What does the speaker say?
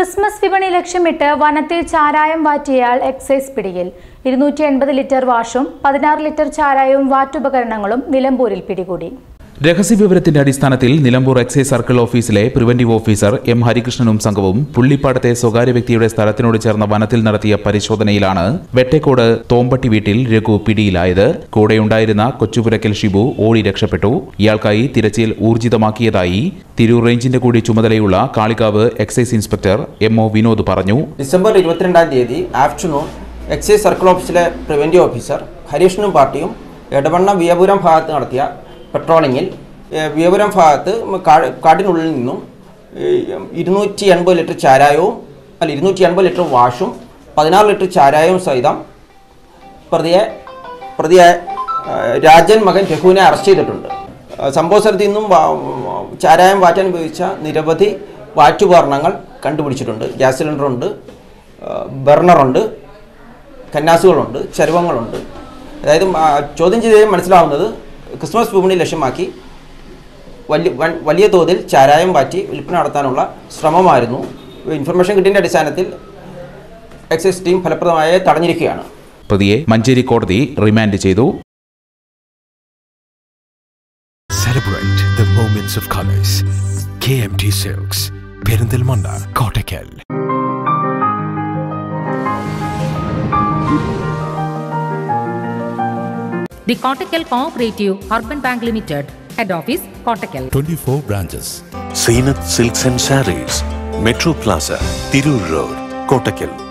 Christmas വിപണി ലക്ഷ്യമിട്ട് വനത്തിൽ ചാരായം വാറ്റിയയാൾ എക്സൈസ് പിടിയിൽ ഇരുന്നൂറ്റി എൺപത് ലിറ്റർ വാഷും പതിനാറ് ലിറ്റർ ചാരായവും വാറ്റുപകരണങ്ങളും നിലമ്പൂരിൽ പിടികൂടി രഹസ്യവിവരത്തിന്റെ അടിസ്ഥാനത്തിൽ നിലമ്പൂർ എക്സൈസ് സർക്കിൾ ഓഫീസിലെ പ്രിവന്റീവ് ഓഫീസർ എം ഹരികൃഷ്ണനും സംഘവും പുള്ളിപ്പാടത്തെ സ്വകാര്യ വ്യക്തിയുടെ സ്ഥലത്തിനോട് ചേർന്ന വനത്തിൽ നടത്തിയ പരിശോധനയിലാണ് വെട്ടേക്കോട് തോമ്പട്ടി വീട്ടിൽ രഘു പിടിയിലായത് കൂടെയുണ്ടായിരുന്ന കൊച്ചുപുരക്കൽ ഷിബു ഓടി രക്ഷപ്പെട്ടു ഇയാൾക്കായി തിരച്ചിൽ ഊർജിതമാക്കിയതായി തിരൂർ റേഞ്ചിന്റെ കൂടി ചുമതലയുള്ള Kalikavu excise inspector M O Vinod പറഞ്ഞു ഡിസംബർ ഇരുപത്തിരണ്ടാം തീയതി ആഫ്റ്റർനൂൺ എക്സൈസ് സർക്കിൾ ഓഫീസിലെ പ്രിവൻറ്റീവ് ഓഫീസർ ഹരീഷിനും പാർട്ടിയും എടവണ്ണ വിയപുരം ഭാഗത്ത് നടത്തിയ പെട്രോളിങ്ങിൽ ഏഹ്, വിയപുരം ഭാഗത്ത് കാ- കാടിനുള്ളിൽ നിന്നും ഏഹ്, ഇരുന്നൂറ്റി എൺപത് ലിറ്റർ ചാരായവും അല്ല ഇരുന്നൂറ്റി എൺപത് ലിറ്റർ വാഷും പതിനാറ് ലിറ്റർ ചാരായവും സഹിതം പ്രതിയെ പ്രതിയെ ഏഹ്, രാജൻ മകൻ രഘുവിനെ അറസ്റ്റ് ചെയ്തിട്ടുണ്ട് ഏഹ്, സംഭവ സ്ഥലത്ത് നിന്നും വാ- ചാരായം വാറ്റാൻ ഉപയോഗിച്ച നിരവധി വാറ്റുപകരണങ്ങൾ കണ്ടുപിടിച്ചിട്ടുണ്ട് ഗ്യാസ് സിലിണ്ടറുണ്ട് ഏഹ്, ബർണറുണ്ട് കന്നാസുകളുണ്ട് ചരുവങ്ങളുണ്ട് അതായത് ആ, ചോദ്യം ചെയ്ത് മനസ്സിലാവുന്നത് ക്രിസ്മസ് വിപണി ലക്ഷ്യമാക്കി വലിയ വൻ- വലിയ തോതിൽ ചാരായം വാറ്റി വിൽപ്പന നടത്താനുള്ള ശ്രമമായിരുന്നു ഇൻഫർമേഷൻ കിട്ടിയതിൻ്റെ അടിസ്ഥാനത്തിൽ എക്സൈസ് ടീം ഫലപ്രദമായി തടഞ്ഞിരിക്കുകയാണ് പ്രതിയെ മഞ്ചേരി കോടതി റിമാൻഡ് ചെയ്തു Celebrate the moments of colors. KMT Silks, Perindalmanda, Kottakkal. The Kottakkal Cooperative Urban Bank Limited, Head Office, Kottakkal. 24 branches. Seenat Silks and Sarees, Metro Plaza, Tirur Road, Kottakkal.